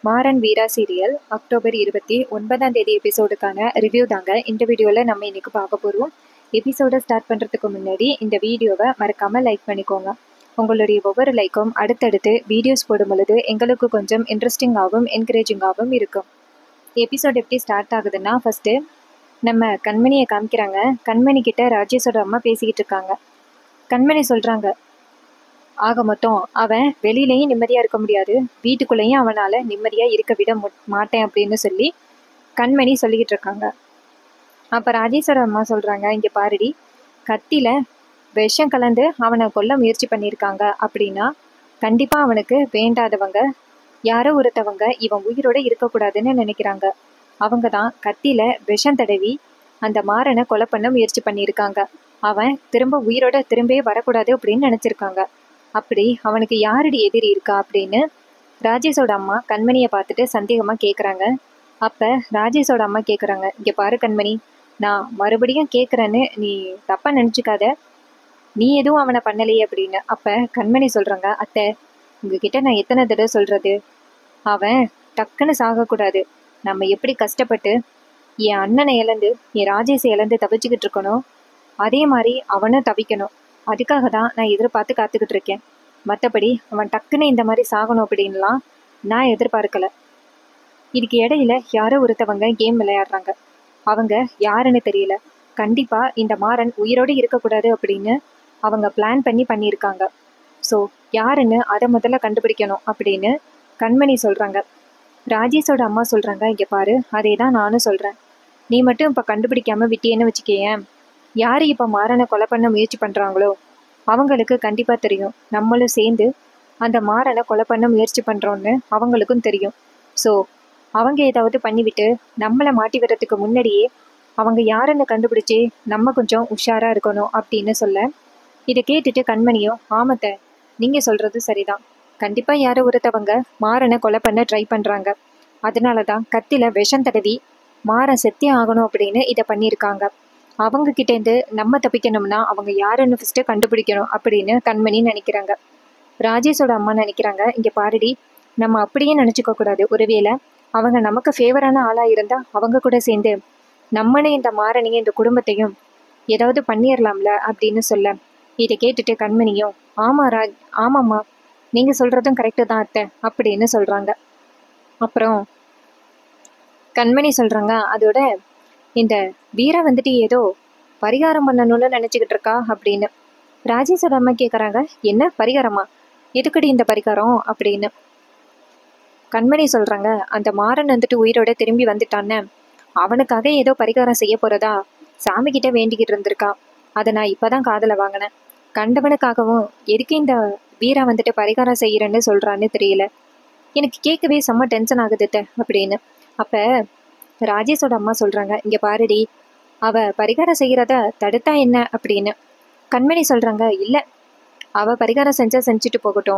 மாறன் வீரா serial October இருபத்தி ஒன்பதாம் தேதி எபிசோடுக்கான ரிவ்யூ தாங்க இந்த வீடியோவில் நம்ம இன்னைக்கு பார்க்க போகிறோம் எபிசோடை ஸ்டார்ட் பண்ணுறதுக்கு முன்னாடி இந்த வீடியோவை மறக்காமல் லைக் பண்ணிக்கோங்க உங்களுடைய ஒவ்வொரு லைக்கும் அடுத்தடுத்து வீடியோஸ் போடும் பொழுது எங்களுக்கு கொஞ்சம் இன்ட்ரெஸ்டிங்காகவும் என்கரேஜிங்காகவும் இருக்கும் எபிசோட் எப்படி ஸ்டார்ட் ஆகுதுன்னா ஃபஸ்ட்டு நம்ம கண்மணியை காமிக்கிறாங்க கண்மணி கிட்ட ராஜேஷோட அம்மா பேசிக்கிட்டு இருக்காங்க கண்மணி சொல்கிறாங்க ஆக மொத்தம் அவன் வெளியிலையும் நிம்மதியாக இருக்க முடியாது வீட்டுக்குள்ளேயும் அவனால் நிம்மதியாக இருக்க விட மு- மாட்டேன் அப்படின்னு சொல்லி கண்மணி சொல்லிக்கிட்டு இருக்காங்க அப்போ ராஜேஸ்வர அம்மா சொல்கிறாங்க இங்கே பாருடி கத்தியில் விஷம் கலந்து அவனை கொல்ல முயற்சி பண்ணியிருக்காங்க அப்படின்னா கண்டிப்பாக அவனுக்கு வேண்டாதவங்க யாரோ ஒருத்தவங்க இவன் உயிரோட இருக்கக்கூடாதுன்னு நினைக்கிறாங்க அவங்க தான் கத்தியில் விஷம் தடவி அந்த மாறனை கொலை பண்ண முயற்சி பண்ணியிருக்காங்க அவன் திரும்ப உயிரோட திரும்பவே வரக்கூடாது அப்படின்னு நினச்சிருக்காங்க அப்படி அவனுக்கு யாரடி எதிரி இருக்கா அப்படின்னு ராஜேஷோட அம்மா கண்மணியை பார்த்துட்டு சந்தேகமாக கேட்குறாங்க அப்போ ராஜேஷோட அம்மா கேட்குறாங்க இங்கே பாரு கண்மணி நான் மறுபடியும் கேட்குறேன்னு நீ தப்பாக நினச்சிக்காத நீ எதுவும் அவனை பண்ணலையே அப்படின்னு அப்போ கண்மணி சொல்கிறாங்க அத்தை உங்ககிட்ட நான் எத்தனை தடவை சொல்கிறது அவன் டக்குன்னு சாகக்கூடாது நம்ம எப்படி கஷ்டப்பட்டு என் அண்ணனை இழந்து என் ராஜேஷை இழந்து தவிச்சுக்கிட்டு இருக்கணும் அதே மாதிரி அவனும் தவிக்கணும் அதுக்காக தான் நான் எதிர்பார்த்து காத்துக்கிட்டு இருக்கேன் மற்றபடி அவன் டக்குன்னு இந்த மாதிரி சாகணும் அப்படின்லாம் நான் எதிர்பார்க்கல இதுக்கு இடையில யாரோ ஒருத்தவங்க கேம் விளையாடுறாங்க அவங்க யாருன்னு தெரியல கண்டிப்பா இந்த மாறன் உயிரோடு இருக்கக்கூடாது அப்படின்னு அவங்க பிளான் பண்ணி பண்ணியிருக்காங்க ஸோ யாருன்னு அதை முதல்ல கண்டுபிடிக்கணும் அப்படின்னு கண்மணி சொல்றாங்க ராஜேஷோட அம்மா சொல்றாங்க இங்க பாரு அதே தான் நானும் சொல்றேன் நீ மட்டும் இப்போ கண்டுபிடிக்காம விட்டியேன்னு வச்சுக்கேன் யார் இப்போ மாறனை கொலை பண்ண முயற்சி பண்ணுறாங்களோ அவங்களுக்கு கண்டிப்பாக தெரியும் நம்மளும் சேர்ந்து அந்த மாறனை கொலை பண்ண முயற்சி பண்ணுறோன்னு அவங்களுக்கும் தெரியும் ஸோ அவங்க ஏதாவது பண்ணிவிட்டு நம்மளை மாட்டி வர்றதுக்கு முன்னாடியே அவங்க யாருன்னு கண்டுபிடிச்சி நம்ம கொஞ்சம் உஷாராக இருக்கணும் அப்படின்னு சொல்ல இதை கேட்டுட்டு கண்மணியும் ஆமத்த நீங்கள் சொல்கிறது சரிதான் கண்டிப்பாக யாரோ ஒருத்தவங்க மாறனை கொலை பண்ண ட்ரை பண்ணுறாங்க அதனால தான் கத்தில விஷம் தடவி மாறன் செத்தே ஆகணும் அப்படின்னு இதை பண்ணியிருக்காங்க அவங்க கிட்டேருந்து நம்ம தப்பிக்கணும்னா அவங்க யாருன்னு ஃபஸ்ட்டு கண்டுபிடிக்கணும் அப்படின்னு கண்மணி நினைக்கிறாங்க ராஜேஷோட அம்மா நினைக்கிறாங்க இங்கே பாருடி நம்ம அப்படியே நினச்சிக்க கூடாது ஒருவேளை அவங்க நமக்கு ஃபேவரான ஆளாக இருந்தால் அவங்க கூட சேர்ந்து நம்மளே இந்த மாறனையும் இந்த குடும்பத்தையும் ஏதாவது பண்ணிடலாம்ல அப்படின்னு சொல்ல இதை கேட்டுட்டு கண்மணியும் ஆமா ராஜ் ஆமாம்மா நீங்கள் சொல்கிறதும் கரெக்டு தான் அத்தை அப்படின்னு சொல்கிறாங்க அப்புறம் கண்மணி சொல்கிறாங்க அதோட இந்த வீரா வந்துட்டு ஏதோ பரிகாரம் பண்ணணும்னு நினச்சிக்கிட்டு இருக்கா அப்படின்னு ராஜேஷோட அம்மா கேட்குறாங்க என்ன பரிகாரமா எதுக்குடி இந்த பரிகாரம் அப்படின்னு கண்மணி சொல்கிறாங்க அந்த மாறன் வந்துட்டு உயிரோட திரும்பி வந்துட்டான்னு அவனுக்காக ஏதோ பரிகாரம் செய்ய போகிறதா சாமி கிட்ட வேண்டிக்கிட்டு இருந்திருக்கா அதை நான் இப்போ தான் காதில் வாங்கினேன் கண்டவனுக்காகவும் எதுக்கு இந்த வீரா வந்துட்டு பரிகாரம் செய்கிறேன்னு சொல்கிறான்னு தெரியல எனக்கு கேட்கவே செம்ம டென்ஷன் ஆகுது அத்தை அப்படின்னு அப்போ ராஜேஷோட அம்மா சொல்கிறாங்க இங்கே பாருடி அவ பரிகாரம் செய்கிறத தடுத்தா என்ன அப்படின்னு கண்மணி சொல்கிறாங்க இல்லை அவ பரிகாரம் செஞ்சா செஞ்சுட்டு போகட்டும்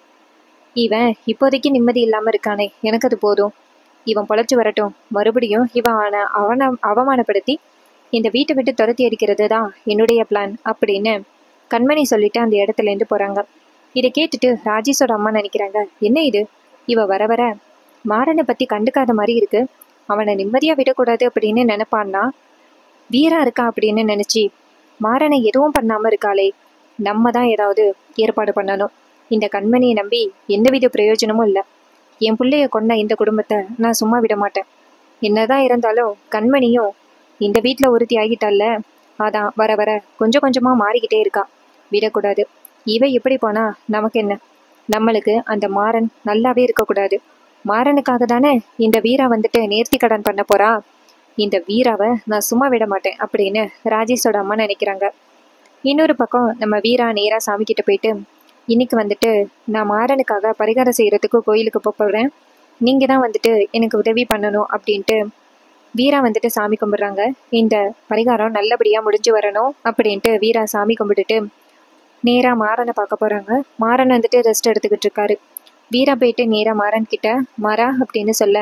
இவன் இப்போதைக்கு நிம்மதி இல்லாமல் இருக்கானே எனக்கு அது போதும் இவன் பொழைச்சு வரட்டும் மறுபடியும் இவன் அவனை அவனை அவமானப்படுத்தி இந்த வீட்டை விட்டு துரத்தி அடிக்கிறது தான் என்னுடைய பிளான் அப்படின்னு கண்மணி சொல்லிட்டு அந்த இடத்துல இருந்து போகிறாங்க இதை கேட்டுட்டு ராஜேஷோட அம்மா நினைக்கிறாங்க என்ன இது இவ வர வர மாறனை பற்றி கண்டுக்காத மாதிரி இருக்கு அவனை நிம்மதியாக விடக்கூடாது அப்படின்னு நினைப்பான்னா வீரா இருக்கா அப்படின்னு நினச்சி மாறனை எதுவும் பண்ணாமல் இருக்காளே நம்ம தான் ஏதாவது ஏற்பாடு பண்ணணும் இந்த கண்மணியை நம்பி எந்தவித பிரயோஜனமும் இல்லை என் பிள்ளைய கொன்ன இந்த குடும்பத்தை நான் சும்மா விட மாட்டேன் என்னதான் இருந்தாலும் கண்மணியும் இந்த வீட்டில் ஒருத்தி ஆகிட்டால அதான் வர வர கொஞ்சம் கொஞ்சமாக மாறிக்கிட்டே இருக்கா விடக்கூடாது இவ எப்படி போனா நமக்கு என்ன நம்மளுக்கு அந்த மாறன் நல்லாவே இருக்கக்கூடாது மாறனுக்காக தானே இந்த வீரா வந்துட்டு நேர்த்தி கடன் பண்ண போறா இந்த வீராவை நான் சும்மா விட மாட்டேன் அப்படின்னு ராஜேஷோட அம்மா நினைக்கிறாங்க இன்னொரு பக்கம் நம்ம வீரா நேராக சாமி கிட்ட போயிட்டு இன்னைக்கு வந்துட்டு நான் மாறனுக்காக பரிகாரம் செய்யறதுக்கு கோயிலுக்கு போக போகிறேன் நீங்கள் தான் வந்துட்டு எனக்கு உதவி பண்ணணும் அப்படின்ட்டு வீரா வந்துட்டு சாமி கும்பிட்றாங்க இந்த பரிகாரம் நல்லபடியாக முடிஞ்சு வரணும் அப்படின்ட்டு வீரா சாமி கும்பிட்டுட்டு நேராக மாறனை பார்க்க போகிறாங்க மாறன் வந்துட்டு ரெஸ்ட் எடுத்துக்கிட்டு இருக்காரு வீரா போயிட்டு நேராக மாறன் கிட்ட மாறா அப்படின்னு சொல்ல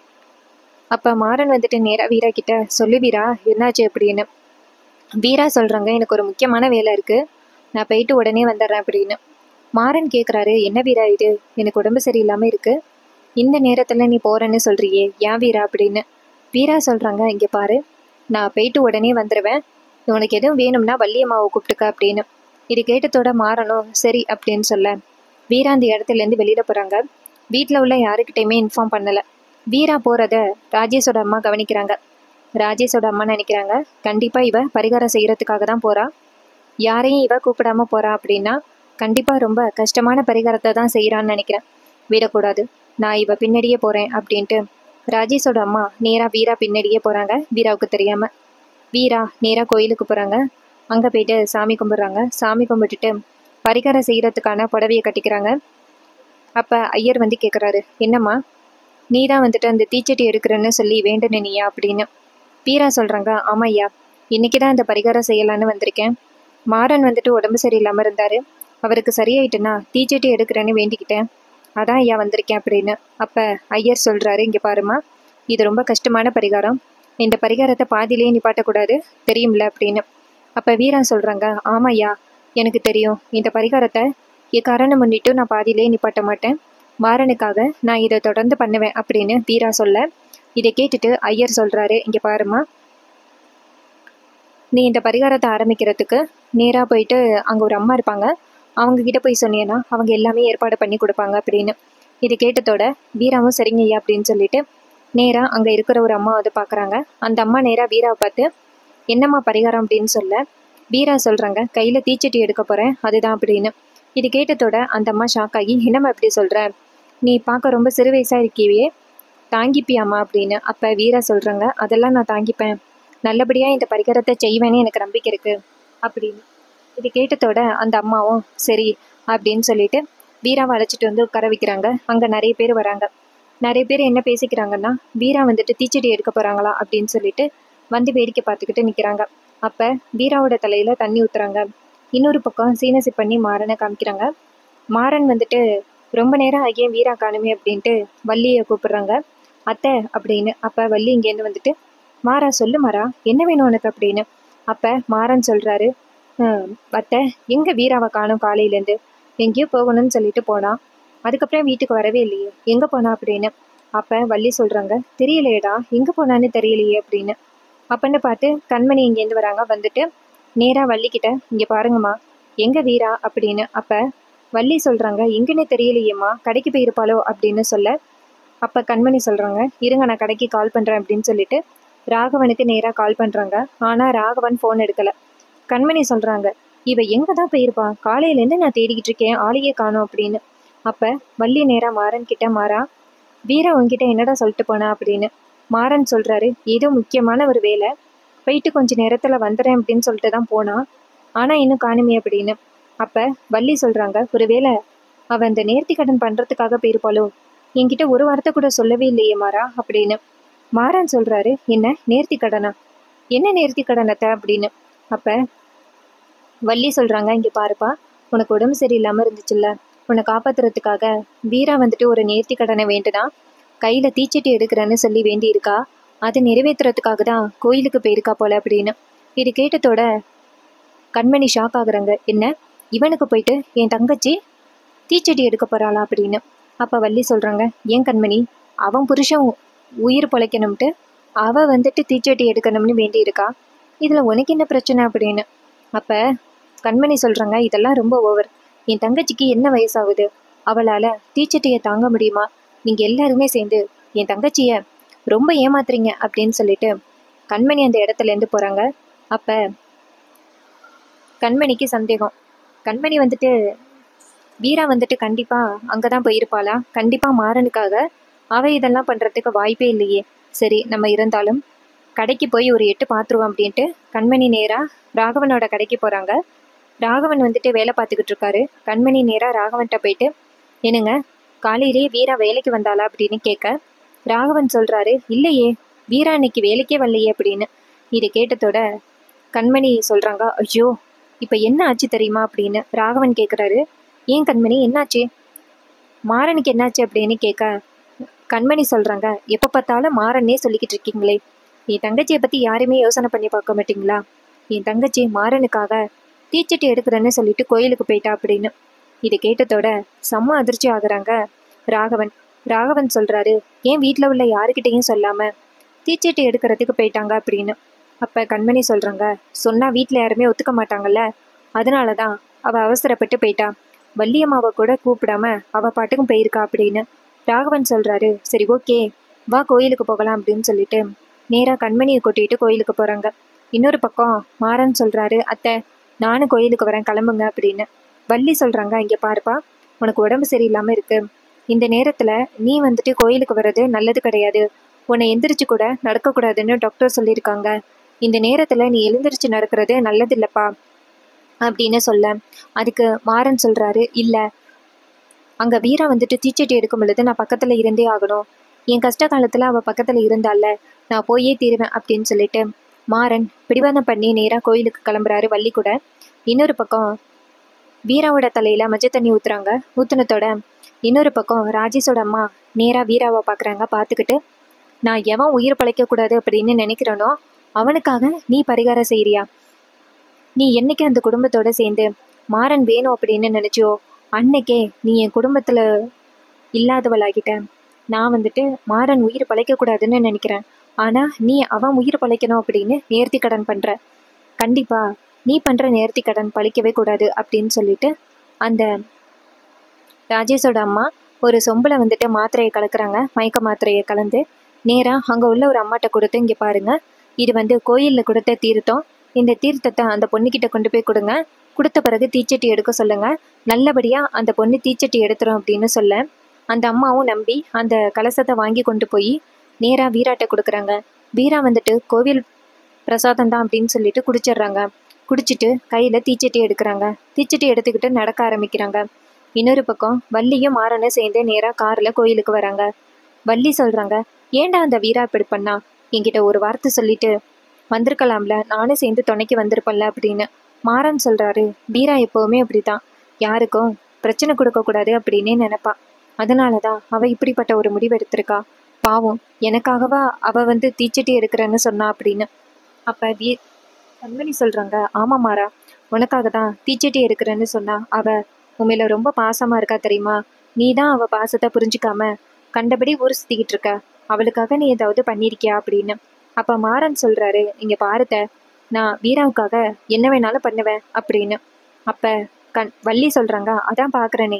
அப்போ மாறன் வந்துட்டு நேராக வீரா கிட்ட சொல்லு வீரா என்னாச்சு அப்படின்னு வீரா சொல்கிறாங்க எனக்கு ஒரு முக்கியமான வேலை இருக்குது நான் போயிட்டு உடனே வந்துடுறேன் அப்படின்னு மாறன் கேட்குறாரு என்ன வீரா இது எனக்கு உடம்பு சரியில்லாமல் இருக்குது இந்த நேரத்தில் நீ போகிறேன்னு சொல்கிறியே ஏன் வீரா அப்படின்னு வீரா சொல்கிறாங்க இங்கே பாரு நான் போயிட்டு உடனே வந்துடுவேன் உனக்கு எதுவும் வேணும்னா வள்ளியம்மாவை கூப்பிட்டுக்க அப்படின்னு இது கேட்டதோட மாறணும் சரி அப்படின்னு சொல்ல வீரா அந்த இடத்துலேருந்து வெளியில் போகிறாங்க வீட்டில் உள்ள யாருக்கிட்டையுமே இன்ஃபார்ம் பண்ணலை வீரா போகிறத ராஜேஷோட அம்மா கவனிக்கிறாங்க ராஜேஷோட அம்மா நினைக்கிறாங்க கண்டிப்பாக இவ பரிகாரம் செய்கிறதுக்காக தான் போகிறா யாரையும் இவ கூப்பிடாம போகிறா அப்படின்னா கண்டிப்பாக ரொம்ப கஷ்டமான பரிகாரத்தை தான் செய்கிறான்னு நினைக்கிறேன் விடக்கூடாது நான் இவ பின்னாடியே போகிறேன் அப்படின்ட்டு ராஜேஷோட அம்மா நேராக வீரா பின்னாடியே போகிறாங்க வீராவுக்கு தெரியாமல் வீரா நேராக கோயிலுக்கு போகிறாங்க அங்கே போயிட்டு சாமி கும்பிட்றாங்க சாமி கும்பிட்டுட்டு பரிகாரம் செய்கிறதுக்கான புடவையை கட்டிக்கிறாங்க அப்போ ஐயர் வந்து கேட்குறாரு என்னம்மா நீ தான் வந்துட்டு அந்த தீச்சட்டி எடுக்கிறேன்னு சொல்லி வேண்டுனியா அப்படின்னு வீரா சொல்கிறாங்க ஆமாம் ஐயா இன்னைக்கு தான் இந்த பரிகாரம் செய்யலான்னு வந்திருக்கேன் மாறன் வந்துட்டு உடம்பு சரியில்லாமல் இருந்தார் அவருக்கு சரியாயிட்டுனா தீச்சட்டி எடுக்கிறேன்னு வேண்டிக்கிட்டேன் அதான் ஐயா வந்திருக்கேன் அப்படின்னு அப்போ ஐயர் சொல்கிறாரு இங்கே பாருமா இது ரொம்ப கஷ்டமான பரிகாரம் இந்த பரிகாரத்தை பாதியிலே நிப்பாட்டக்கூடாது தெரியும்ல அப்படின்னு அப்போ வீரா சொல்கிறாங்க ஆமாம் ஐயா எனக்கு தெரியும் இந்த பரிகாரத்தை இக்காரணம் முன்னிட்டு நான் பாதியிலே நிப்பாட்ட மாட்டேன் மாறனுக்காக நான் இதை தொடர்ந்து பண்ணுவேன் அப்படின்னு வீரா சொல்ல இதை கேட்டுட்டு ஐயர் சொல்கிறாரு இங்கே பாருமா நீ இந்த பரிகாரத்தை ஆரம்பிக்கிறதுக்கு நேராக போயிட்டு அங்கே ஒரு அம்மா இருப்பாங்க அவங்க கிட்ட போய் சொன்னீங்கன்னா அவங்க எல்லாமே ஏற்பாடு பண்ணி கொடுப்பாங்க அப்படின்னு இது கேட்டதோட வீராவும் சரிங்க ஐயா அப்படின்னு சொல்லிட்டு நேராக அங்கே இருக்கிற ஒரு அம்மா வந்து பார்க்குறாங்க அந்த அம்மா நேராக வீராவை பார்த்து என்னம்மா பரிகாரம் அப்படின்னு சொல்ல வீரா சொல்கிறாங்க கையில் தீச்சட்டி எடுக்க போகிறேன் அதுதான் அப்படின்னு இது கேட்டதோட அந்த அம்மா ஷாக் ஆகி என்னம்மா இப்படி சொல்கிற நீ பார்க்க ரொம்ப சிறு வயசாக இருக்கியே தாங்கிப்பியாம்மா அப்படின்னு அப்போ வீரா சொல்கிறாங்க அதெல்லாம் நான் தாங்கிப்பேன் நல்லபடியாக இந்த பரிகாரத்தை செய்வேன்னு எனக்கு நம்பிக்கை இருக்குது அப்படின்னு இது கேட்டதோட அந்த அம்மாவும் சரி அப்படின்னு சொல்லிட்டு வீராவை அழைச்சிட்டு வந்து உட்கார வைக்கிறாங்க அங்கே நிறைய பேர் வராங்க நிறைய பேர் என்ன பேசிக்கிறாங்கன்னா வீரா வந்துட்டு தீச்செடி எடுக்க போகிறாங்களா அப்படின்னு சொல்லிட்டு வந்து வேடிக்கை பார்த்துக்கிட்டு நிற்கிறாங்க அப்போ வீராவோட தலையில் தண்ணி ஊற்றுறாங்க இன்னொரு பக்கம் சீனசி பண்ணி மாறனை காமிக்கிறாங்க மாறன் வந்துட்டு ரொம்ப நேரம் ஆகிய வீரா காணுமே அப்படின்ட்டு வள்ளியை கூப்பிடுறாங்க அத்தை அப்படின்னு அப்போ வள்ளி இங்கேருந்து வந்துட்டு மாறா சொல்லு மாறா என்ன வேணும் உனக்கு அப்படின்னு அப்போ மாறன் சொல்கிறாரு அத்தை எங்கே வீராவை காணும் காலையிலேருந்து எங்கேயோ போகணும்னு சொல்லிட்டு போனான் அதுக்கப்புறம் வீட்டுக்கு வரவே இல்லையே எங்கே போனா அப்படின்னு அப்போ வள்ளி சொல்கிறாங்க தெரியலையேடா எங்கே போனான்னு தெரியலையே அப்படின்னு அப்பன்னு பார்த்து கண்மணி இங்கேருந்து வராங்க வந்துட்டு நேராக வள்ளிக்கிட்ட இங்கே பாருங்கம்மா எங்கே வீரா அப்படின்னு அப்போ வள்ளி சொல்கிறாங்க எங்கன்னே தெரியலையேம்மா கடைக்கு போயிருப்பாளோ அப்படின்னு சொல்ல அப்போ கண்மணி சொல்கிறாங்க இருங்க நான் கடைக்கு கால் பண்ணுறேன் அப்படின்னு சொல்லிட்டு ராகவனுக்கு நேராக கால் பண்ணுறாங்க ஆனால் ராகவன் ஃபோன் எடுக்கலை கண்மணி சொல்கிறாங்க இவ எங்கே தான் போயிருப்பா காலையிலேருந்து நான் தேடிக்கிட்டு இருக்கேன் ஆளையே காணோம் அப்படின்னு அப்போ வள்ளி நேராக மாறன் கிட்ட மாறா வீரா உன்கிட்ட என்னடா சொல்லிட்டு போனா அப்படின்னு மாறன் சொல்கிறாரு ஏதோ முக்கியமான ஒரு வேலை போயிட்டு கொஞ்ச நேரத்தில் வந்துடுறேன் அப்படின்னு சொல்லிட்டு தான் போனான் ஆனால் இன்னும் காணுமே அப்படின்னு அப்போ வள்ளி சொல்கிறாங்க ஒருவேளை அவள் அந்த நேர்த்தி கடன் பண்ணுறதுக்காக போயிருப்பாளோ என்கிட்ட ஒரு வார்த்தை கூட சொல்லவே இல்லையே மாறா அப்படின்னு மாறன் சொல்கிறாரு என்ன நேர்த்தி கடனா என்ன நேர்த்தி கடனத்தை அப்படின்னு அப்போ வள்ளி சொல்கிறாங்க இங்கே பாருப்பா உனக்கு உடம்பு சரியில்லாமல் இருந்துச்சுல்ல உன்னை காப்பாத்துறதுக்காக வீரா வந்துட்டு ஒரு நேர்த்தி கடனை வேண்டுதான் கையில் தீச்சட்டி எடுக்கிறேன்னு சொல்லி வேண்டி இருக்கா அதை நிறைவேற்றுறதுக்காக தான் கோயிலுக்கு போயிருக்கா போல அப்படின்னு இது கேட்டதோட கண்மணி ஷாக் ஆகுறாங்க என்ன இவனுக்கு போயிட்டு என் தங்கச்சி தீச்சட்டி எடுக்க போகிறாளா அப்படின்னு அப்போ வள்ளி சொல்கிறாங்க ஏன் கண்மணி அவன் புருஷன் உ- உயிர் பொழைக்கணும்ட்டு அவ வந்துட்டு தீச்சட்டி எடுக்கணும்னு வேண்டி இருக்கா இதில் உனக்கு என்ன பிரச்சனை அப்படின்னு அப்போ கண்மணி சொல்கிறாங்க இதெல்லாம் ரொம்ப ஓவர் என் தங்கச்சிக்கு என்ன வயசாகுது அவளால் தீச்சட்டியை தாங்க முடியுமா நீங்கள் எல்லாருமே சேர்ந்து என் தங்கச்சியை ரொம்ப ஏமாத்துறீங்க அப்படின்னு சொல்லிட்டு கண்மணி அந்த இடத்துலேருந்து போகிறாங்க அப்போ கண்மணிக்கு சந்தேகம் கண்மணி வந்துட்டு வீரா வந்துட்டு கண்டிப்பாக அங்கே தான் போயிருப்பாளா கண்டிப்பாக மாறனுக்காக அவ இதெல்லாம் பண்ணுறதுக்கு வாய்ப்பே இல்லையே சரி நம்ம இருந்தாலும் கடைக்கு போய் ஒரு எட்டு பார்த்துருவோம் அப்படின்ட்டு கண்மணி நேராக ராகவனோட கடைக்கு போகிறாங்க ராகவன் வந்துட்டு வேலை பார்த்துக்கிட்டு இருக்காரு கண்மணி நேராக ராகவன்கிட்ட போயிட்டு என்னங்க காலையிலேயே வீரா வேலைக்கு வந்தாளா அப்படின்னு கேட்க ராகவன் சொல்கிறாரு இல்லையே வீரா இன்னைக்கு வேலைக்கே வரலையே அப்படின்னு இதை கேட்டதோட கண்மணி சொல்கிறாங்க ஐயோ இப்போ என்ன ஆச்சு தெரியுமா அப்படின்னு ராகவன் கேட்குறாரு ஏன் கண்மணி என்னாச்சு மாறனுக்கு என்னாச்சு அப்படின்னு கேட்க கண்மணி சொல்கிறாங்க எப்போ பார்த்தாலும் மாறனே சொல்லிக்கிட்டு இருக்கீங்களே என் தங்கச்சியை பற்றி யாருமே யோசனை பண்ணி பார்க்க மாட்டீங்களா என் தங்கச்சி மாறனுக்காக தீச்சட்டி எடுக்கிறேன்னு சொல்லிட்டு கோயிலுக்கு போயிட்டா அப்படின்னு இது கேட்டதோட செம்ம அதிர்ச்சி ஆகுறாங்க ராகவன் ராகவன் சொல்கிறாரு ஏன் வீட்டில் உள்ள யாருக்கிட்டையும் சொல்லாமல் தீச்சட்டி எடுக்கிறதுக்கு போயிட்டாங்க அப்படின்னு அப்போ கண்மணி சொல்கிறாங்க சொன்னால் வீட்டில் யாருமே ஒத்துக்க மாட்டாங்கல்ல அதனால தான் அவள் அவசரப்பட்டு போயிட்டா வள்ளியம்மாவை கூட கூப்பிடாம அவள் பாட்டுக்கும் போயிருக்கா அப்படின்னு ராகவன் சொல்கிறாரு சரி ஓகே வா கோயிலுக்கு போகலாம் அப்படின்னு சொல்லிட்டு நேராக கண்மணியை கூட்டிகிட்டு கோயிலுக்கு போகிறாங்க இன்னொரு பக்கம் மாறன் சொல்கிறாரு அத்தை நானும் கோயிலுக்கு வரேன் கிளம்புங்க அப்படின்னு வள்ளி சொல்கிறாங்க இங்கே பாருப்பா உனக்கு உடம்பு சரியில்லாமல் இருக்கு இந்த நேரத்தில் நீ வந்துட்டு கோயிலுக்கு வர்றது நல்லது கிடையாது உன்னை எந்திரிச்சு கூட நடக்கக்கூடாதுன்னு டாக்டர் சொல்லியிருக்காங்க இந்த நேரத்தில் நீ எழுந்திரிச்சு நடக்கிறது நல்லது இல்லைப்பா அப்படின்னு சொல்ல அதுக்கு மாறன் சொல்கிறாரு இல்லை அங்கே வீரா வந்துட்டு தீச்சட்டி எடுக்கும் பொழுது நான் பக்கத்தில் இருந்தே ஆகணும் என் கஷ்ட காலத்தில் அவள் பக்கத்தில் இருந்தால நான் போயே தீருவேன் அப்படின்னு சொல்லிட்டு மாறன் பிடிவாதம் பண்ணி நேராக கோயிலுக்கு கிளம்புறாரு வள்ளி கூட இன்னொரு பக்கம் வீராவோட தலையில் மஞ்சள் தண்ணி ஊற்றுறாங்க ஊற்றுனத்தோட இன்னொரு பக்கம் ராஜேஷோட அம்மா நேராக வீராவை பார்க்குறாங்க பார்த்துக்கிட்டு நான் எவன் உயிர் பழைக்கக்கூடாது அப்படின்னு நினைக்கிறேனோ அவனுக்காக நீ பரிகாரம் செய்கிறியா நீ என்னைக்கு அந்த குடும்பத்தோட சேர்ந்து மாறன் வேணும் அப்படின்னு நினச்சியோ அன்னைக்கே நீ என் குடும்பத்தில் இல்லாதவளாகிட்ட நான் வந்துட்டு மாறன் உயிர் பழைக்கக்கூடாதுன்னு நினைக்கிறேன் ஆனால் நீ அவன் உயிர் பழைக்கணும் அப்படின்னு நேர்த்தி கடன் பண்ணுற கண்டிப்பா நீ பண்ணுற நேர்த்தி கடன் பழிக்கவே கூடாது அப்படின்னு சொல்லிட்டு அந்த ராஜேஷோட அம்மா ஒரு சொம்பில் வந்துட்டு மாத்திரையை கலக்குறாங்க மயக்க மாத்திரையை கலந்து நேராக அங்கே உள்ள ஒரு அம்மாட்ட கொடுத்து இங்கே பாருங்க இது வந்து கோயிலில் கொடுத்த தீர்த்தம் இந்த தீர்த்தத்தை அந்த பொண்ணுக்கிட்ட கொண்டு போய் கொடுங்க கொடுத்த பிறகு தீச்சட்டி எடுக்க சொல்லுங்க நல்லபடியாக அந்த பொண்ணு தீச்சட்டி எடுத்துரும் அப்படின்னு சொல்ல அந்த அம்மாவும் நம்பி அந்த கலசத்தை வாங்கி கொண்டு போய் நேராக வீராட்ட கொடுக்குறாங்க வீரா வந்துட்டு கோவில் பிரசாதம் தான் அப்படின்னு சொல்லிட்டு குடிச்சிடுறாங்க குடிச்சிட்டு கையில் தீச்சட்டி எடுக்கிறாங்க தீச்சட்டி எடுத்துக்கிட்டு நடக்க ஆரம்பிக்கிறாங்க இன்னொரு பக்கம் வள்ளியும் மாறனும் சேர்ந்து நேராக காரில் கோயிலுக்கு வராங்க வள்ளி சொல்கிறாங்க ஏன்டா அந்த வீரா இப்படி பண்ணா என்கிட்ட ஒரு வார்த்தை சொல்லிட்டு வந்திருக்கலாம்ல நானும் சேர்ந்து துணைக்கு வந்திருப்பேன்ல அப்படின்னு மாறன் சொல்கிறாரு வீரா எப்போவுமே அப்படி தான் யாருக்கும் பிரச்சனை கொடுக்கக்கூடாது அப்படின்னே நினைப்பா அதனால தான் அவள் இப்படிப்பட்ட ஒரு முடிவு எடுத்திருக்கா பாவம் எனக்காகவா அவள் வந்து தீச்சட்டி எடுக்கிறேன்னு சொன்னா அப்படின்னு அப்போ வீ கண்மணி சொல்கிறாங்க ஆமாம் மாறா உனக்காக தான் தீச்சட்டி எடுக்கிறேன்னு சொன்னா அவள் உண்மையில ரொம்ப பாசமாக இருக்கா தெரியுமா நீ தான் அவள் பாசத்தை புரிஞ்சுக்காம கண்டபடி ஊர் சுற்றிக்கிட்டு இருக்க அவளுக்காக நீ ஏதாவது பண்ணியிருக்கியா அப்படின்னு அப்போ மாறன் சொல்கிறாரு இங்கே பாருத்த நான் வீராவுக்காக என்ன வேணாலும் பண்ணுவேன் அப்படின்னு அப்போ கண் வள்ளி சொல்கிறாங்க அதான் பார்க்குறேனே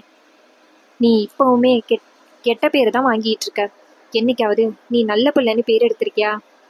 நீ இப்போவுமே கெட் கெட்ட பேர் தான் வாங்கிட்டு இருக்க என்னைக்காவது நீ நல்ல பிள்ளைன்னு பேர் எடுத்திருக்கியா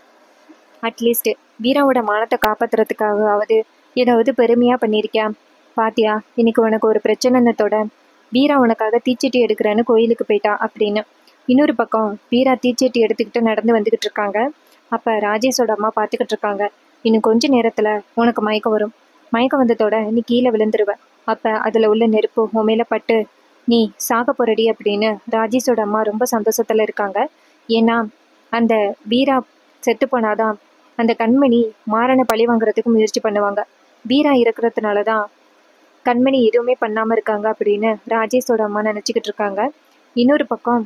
அட்லீஸ்ட் வீராவோட மானத்தை காப்பாத்துறதுக்காகவாவது ஏதாவது பெருமையாக பண்ணியிருக்கியா பாத்தியா இன்னைக்கு உனக்கு ஒரு பிரச்சனைனத்தோட வீரா உனக்காக தீச்சட்டி எடுக்கிறேன்னு கோயிலுக்கு போயிட்டா அப்படின்னு இன்னொரு பக்கம் வீரா தீச்சட்டி எடுத்துக்கிட்டு நடந்து வந்துக்கிட்டு இருக்காங்க அப்போ ராஜேஷோட அம்மா பார்த்துக்கிட்டு இருக்காங்க இன்னும் கொஞ்ச நேரத்தில் உனக்கு மயக்கம் வரும் மயக்கம் வந்ததோட நீ கீழே விழுந்துருவ அப்போ அதில் உள்ள நெருப்பு உன் மேலே பட்டு நீ சாக போறடி அப்படின்னு ராஜேஷோட அம்மா ரொம்ப சந்தோஷத்தில் இருக்காங்க ஏன்னா அந்த வீரா செத்து போனாதான் அந்த கண்மணி மாறனை பழி வாங்குறதுக்கு முயற்சி பண்ணுவாங்க வீரா இருக்கிறதுனால தான் கண்மணி எதுவுமே பண்ணாமல் இருக்காங்க அப்படின்னு ராஜேஷோட அம்மா நினச்சிக்கிட்டு இருக்காங்க இன்னொரு பக்கம்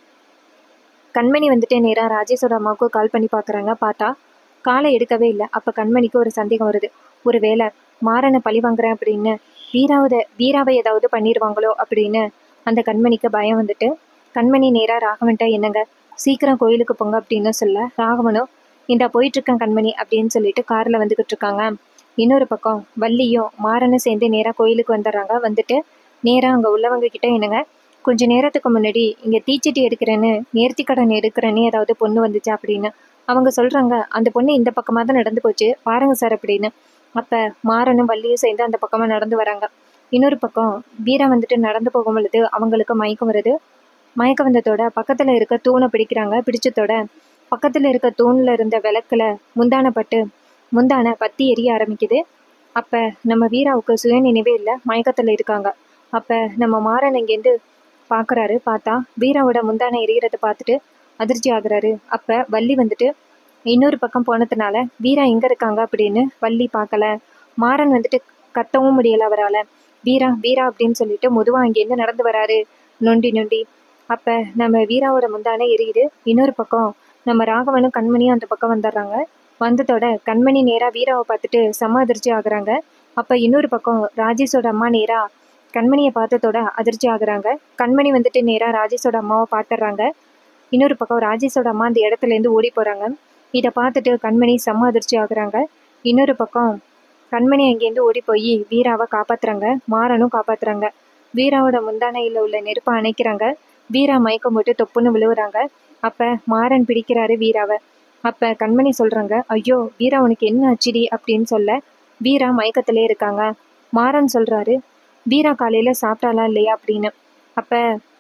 கண்மணி வந்துட்டு நேராக ராஜேஷோட அம்மாவுக்கு கால் பண்ணி பார்க்குறாங்க பார்த்தா காலை எடுக்கவே இல்லை அப்போ கண்மணிக்கு ஒரு சந்தேகம் வருது ஒரு வேளை மாறனை பழி வாங்குறேன் அப்படின்னு வீராவத வீராவை ஏதாவது பண்ணிடுவாங்களோ அப்படின்னு அந்த கண்மணிக்கு பயம் வந்துட்டு கண்மணி நேராக ராகவன்ட்ட என்னங்க சீக்கிரம் கோயிலுக்கு போங்க அப்படின்னு சொல்ல ராகவனும் இந்தா போயிட்டு இருக்கேன் கண்மணி அப்படின்னு சொல்லிட்டு காரில் வந்துக்கிட்டு இருக்காங்க இன்னொரு பக்கம் வள்ளியும் மாறனும் சேர்ந்து நேராக கோயிலுக்கு வந்துடுறாங்க வந்துட்டு நேராக அங்கே உள்ளவங்க கிட்ட என்னங்க கொஞ்ச நேரத்துக்கு முன்னாடி இங்கே தீச்சட்டி எடுக்கிறேன்னு நேர்த்தி கடன் எடுக்கிறேன்னு ஏதாவது பொண்ணு வந்துச்சு அப்படின்னு அவங்க சொல்கிறாங்க அந்த பொண்ணு இந்த பக்கமாக தான் நடந்து போச்சு பாருங்க சார் அப்படின்னு அப்போ மாறனும் வள்ளியும் சேர்ந்து அந்த பக்கமாக நடந்து வராங்க இன்னொரு பக்கம் வீரா வந்துட்டு நடந்து போகும் பொழுது அவங்களுக்கு மயக்கம் வருது மயக்கம் வந்ததோட பக்கத்தில் இருக்க தூணை பிடிக்கிறாங்க பிடிச்சதோட பக்கத்தில் இருக்க தூணில் இருந்த விளக்கில் முந்தான பட்டு முந்தான பத்தி எரிய ஆரம்பிக்குது அப்போ நம்ம வீராவுக்கு சுய நினைவே இல்லை மயக்கத்தில் இருக்காங்க அப்போ நம்ம மாறன் இங்கேருந்து பார்க்குறாரு பார்த்தா வீராவோட முந்தானை எரியறதை பார்த்துட்டு அதிர்ச்சி ஆகுறாரு அப்போ வள்ளி வந்துட்டு இன்னொரு பக்கம் போனதுனால வீரா எங்கே இருக்காங்க அப்படின்னு வள்ளி பார்க்கல மாறன் வந்துட்டு கத்தவும் முடியல அவரால் வீரா வீரா அப்படின்னு சொல்லிட்டு மெதுவாக அங்கேருந்து நடந்து வராரு நொண்டி நொண்டி அப்போ நம்ம வீராவோட முந்தானை எரியுது இன்னொரு பக்கம் நம்ம ராகவனும் கண்மணியும் அந்த பக்கம் வந்துடுறாங்க வந்ததோட கண்மணி நேராக வீராவை பார்த்துட்டு செம்ம அதிர்ச்சி ஆகுறாங்க அப்போ இன்னொரு பக்கம் ராஜேஷோட அம்மா நேராக கண்மணியை பார்த்ததோட அதிர்ச்சி ஆகுறாங்க கண்மணி வந்துட்டு நேராக ராஜேஷோட அம்மாவை பார்த்துடுறாங்க இன்னொரு பக்கம் ராஜேஷோட அம்மா அந்த இடத்துலேருந்து ஓடி போகிறாங்க இதை பார்த்துட்டு கண்மணி செம்ம அதிர்ச்சி ஆகுறாங்க இன்னொரு பக்கம் கண்மணி அங்கேருந்து ஓடி போய் வீராவை காப்பாத்துறாங்க மாறனும் காப்பாத்துறாங்க வீராவோட முந்தானையில் உள்ள நெருப்பை அணைக்கிறாங்க வீரா மயக்கம் போட்டு தொப்புன்னு விழுவுறாங்க அப்போ மாறன் பிடிக்கிறாரு வீராவை அப்போ கண்மணி சொல்கிறாங்க ஐயோ வீரா உனக்கு என்ன ஆச்சுடி அப்படின்னு சொல்ல வீரா மயக்கத்திலே இருக்காங்க மாறன் சொல்கிறாரு வீரா காலையில் சாப்பிட்டாலா இல்லையா அப்படின்னு அப்போ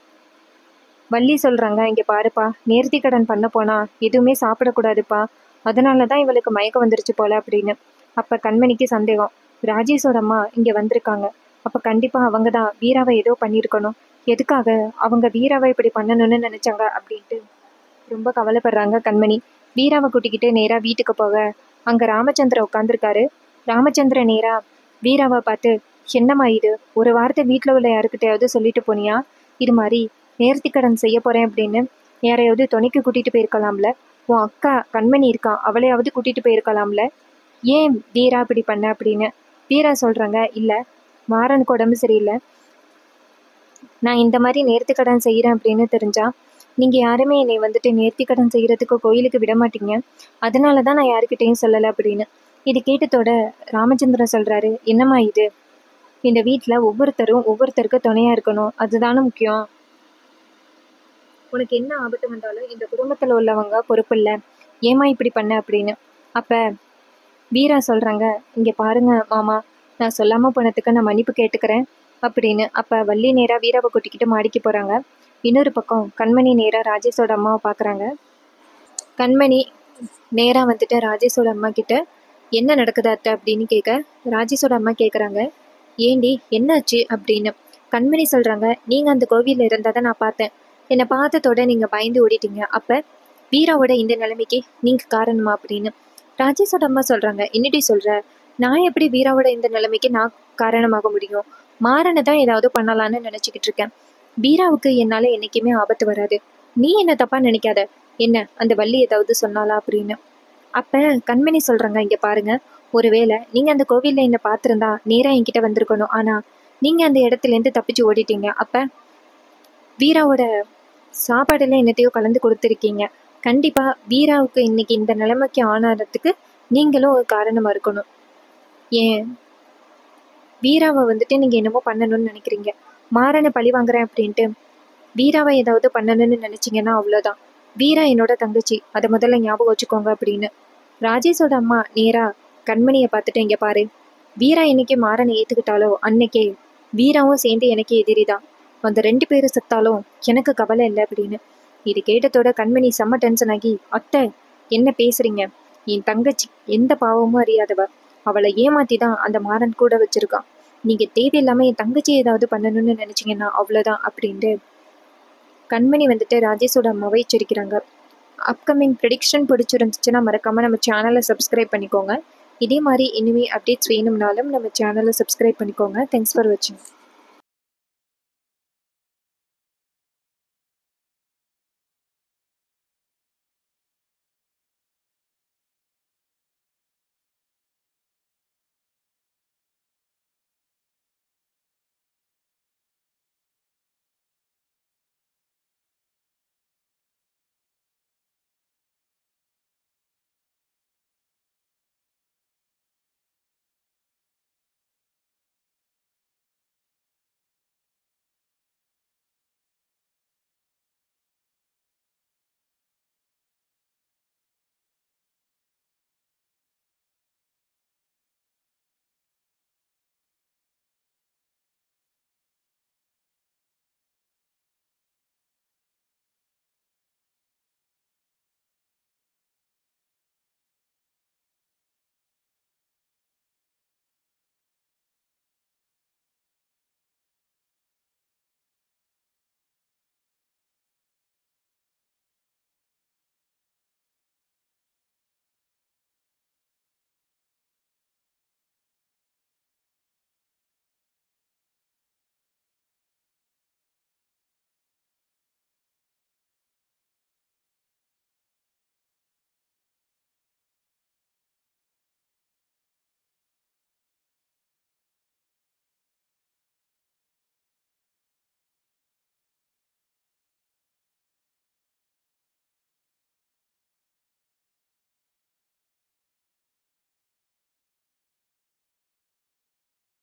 வள்ளி சொல்கிறாங்க இங்கே பாருப்பா நேர்த்தி கடன் பண்ண போனா எதுவுமே சாப்பிடக்கூடாதுப்பா அதனால தான் இவளுக்கு மயக்கம் வந்துருச்சு போல அப்படின்னு அப்போ கண்மணிக்கு சந்தேகம் ராஜேஷோட அம்மா இங்கே வந்திருக்காங்க அப்போ கண்டிப்பாக அவங்க தான் வீராவை ஏதோ பண்ணியிருக்கணும் எதுக்காக அவங்க வீராவை இப்படி பண்ணணும்னு நினச்சாங்க அப்படின்ட்டு ரொம்ப கவலைப்படுறாங்க கண்மணி வீராவை கூட்டிக்கிட்டு நேராக வீட்டுக்கு போக அங்கே ராமச்சந்திரன் உட்காந்துருக்காரு ராமச்சந்திரன் நேராக வீராவை பார்த்து என்னம்மா இது ஒரு வாரத்தை வீட்டில் உள்ள யாருக்கிட்டையாவது சொல்லிட்டு போனியா இது மாதிரி நேர்த்திக்கடன் செய்ய போகிறேன் அப்படின்னு யாரையாவது துணைக்கு கூட்டிகிட்டு போயிருக்கலாம்ல உன் அக்கா கண்மணி இருக்கா அவளையாவது கூட்டிகிட்டு போயிருக்கலாம்ல ஏன் வீரா இப்படி பண்ண அப்படின்னு வீரா சொல்கிறாங்க இல்லை மாறனுக்கு உடம்பு சரியில்லை நான் இந்த மாதிரி நேர்த்திக்கடன் செய்கிறேன் அப்படின்னு தெரிஞ்சா நீங்கள் யாருமே என்னை வந்துட்டு நேர்த்திக்கடன் செய்கிறதுக்கு கோயிலுக்கு விட மாட்டீங்க அதனால தான் நான் யாருக்கிட்டேயும் சொல்லலை அப்படின்னு இது கேட்டதோட ராமச்சந்திரன் சொல்கிறாரு என்னம்மா இது இந்த வீட்டில் ஒவ்வொருத்தரும் ஒவ்வொருத்தருக்கு துணையாக இருக்கணும் அதுதானே முக்கியம் உனக்கு என்ன ஆபத்து வந்தாலும் இந்த குடும்பத்தில் உள்ளவங்க பொறுப்பு இல்லை ஏமா இப்படி பண்ண அப்படின்னு அப்போ வீரா சொல்கிறாங்க இங்கே பாருங்க மாமா நான் சொல்லாமல் போனதுக்கு நான் மன்னிப்பு கேட்டுக்கிறேன் அப்படின்னு அப்போ வள்ளி நேராக வீராவை கூட்டிக்கிட்டு மாடிக்கு போகிறாங்க இன்னொரு பக்கம் கண்மணி நேராக ராஜேஷோட அம்மாவை பார்க்குறாங்க கண்மணி நேராக வந்துட்டு ராஜேஷோட அம்மா கிட்ட என்ன நடக்குது அத்தை அப்படின்னு கேட்க ராஜேஷோட அம்மா கேட்குறாங்க ஏண்டி என்னாச்சு அப்படின்னு கண்மணி சொல்கிறாங்க நீங்கள் அந்த கோவிலில் இருந்ததை நான் பார்த்தேன் என்னை பார்த்ததோட நீங்கள் பயந்து ஓடிட்டீங்க அப்போ வீராவோட இந்த நிலைமைக்கு நீங்கள் காரணமா அப்படின்னு ராஜேஷோட அம்மா சொல்கிறாங்க என்னடி சொல்கிற நான் எப்படி வீராவோட இந்த நிலைமைக்கு நான் காரணமாக முடியும் மாறனை தான் ஏதாவது பண்ணலான்னு நினச்சிக்கிட்டு இருக்கேன் வீராவுக்கு என்னால் என்றைக்குமே ஆபத்து வராது நீ என்ன தப்பாக நினைக்காத என்ன அந்த வள்ளி ஏதாவது சொன்னாலா அப்படின்னு அப்போ கண்மணி சொல்கிறாங்க இங்கே பாருங்க ஒருவேளை நீங்கள் அந்த கோவிலில் என்னை பார்த்துருந்தா நேராக என்கிட்ட வந்திருக்கணும் ஆனால் நீங்கள் அந்த இடத்துலேருந்து தப்பிச்சு ஓடிட்டீங்க அப்போ வீராவோட சாப்பாடுல என்னத்தையோ கலந்து கொடுத்துருக்கீங்க கண்டிப்பாக வீராவுக்கு இன்னைக்கு இந்த நிலைமைக்கு ஆனாகிறதுக்கு நீங்களும் ஒரு காரணமாக இருக்கணும் ஏன் வீராவை வந்துட்டு நீங்கள் என்னமோ பண்ணணும்னு நினைக்கிறீங்க மாறனை பழி வாங்குறேன் அப்படின்ட்டு வீராவை ஏதாவது பண்ணணும்னு நினச்சிங்கன்னா அவ்வளோதான் வீரா என்னோட தங்கச்சி அதை முதல்ல ஞாபகம் வச்சுக்கோங்க அப்படின்னு ராஜேஷோட அம்மா நேரா கண்மணியை பார்த்துட்டு இங்கே பாரு வீரா என்னைக்கு மாறனை ஏற்றுக்கிட்டாலோ அன்னைக்கே வீராவும் சேர்ந்து எனக்கு எதிரி தான் அந்த ரெண்டு பேரும் செத்தாலும் எனக்கு கவலை இல்லை அப்படின்னு இது கேட்டதோட கண்மணி செம்ம டென்ஷன் ஆகி அத்தை என்ன பேசுறீங்க என் தங்கச்சி எந்த பாவமும் அறியாதவ அவளை ஏமாத்தி தான் அந்த மாறன் கூட வச்சிருக்கான் நீங்க தேவையில்லாம என் தங்கச்சி ஏதாவது பண்ணணும்னு நினைச்சீங்கன்னா அவ்வளோதான் அப்படின்ட்டு கண்மணி வந்துட்டு ராஜேஷோட அம்மாவை எச்சரிக்கிறாங்க அப்கமிங் ப்ரெடிக்ஷன் பிடிச்சிருந்துச்சுன்னா மறக்காம நம்ம சேனலை சப்ஸ்கிரைப் பண்ணிக்கோங்க இதே மாதிரி இனிமே அப்டேட்ஸ் வேணும்னாலும் நம்ம சேனலை சப்ஸ்கிரைப் பண்ணிக்கோங்க தேங்க்ஸ் ஃபார் வாட்சிங்